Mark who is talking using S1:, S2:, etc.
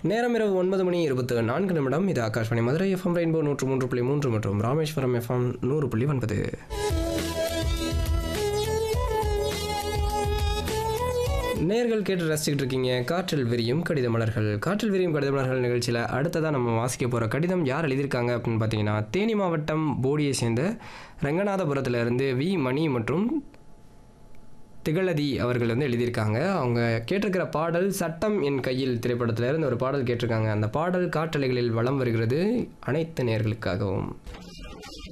S1: நேரம் இரவு ஒன்பது மணி இருபத்து நான்கு நிமிடம் இது ஆகாஷ்வாணி மதுரை எஃப்எம் ரெயின்போ நூற்று மூன்று புள்ளி மூன்று மற்றும் ராமேஸ்வரம் எஃப்எம் நூறு புள்ளி ஒன்பது நேர்கள் கேட்டு ரசிச்சுக்கிட்டு இருக்கீங்க காற்றில் விரியும் கடித மலர்கள் காற்றில் விரியும் கடித மலர்கள் நிகழ்ச்சியில் அடுத்ததாக நம்ம வாசிக்க போகிற கடிதம் யார் எழுதியிருக்காங்க அப்படின்னு பார்த்தீங்கன்னா தேனி மாவட்டம் போடியை சேர்ந்த ரங்கநாதபுரத்துல இருந்து வி மணி மற்றும் திகழதி அவர்கள் வந்து எழுதியிருக்காங்க அவங்க கேட்டிருக்கிற பாடல் சட்டம் என் கையில் திரைப்படத்துல இருந்து ஒரு பாடல் கேட்டிருக்காங்க அந்த பாடல் காற்றலைகளில் வலம் வருகிறது அனைத்து நேர்களுக்காகவும்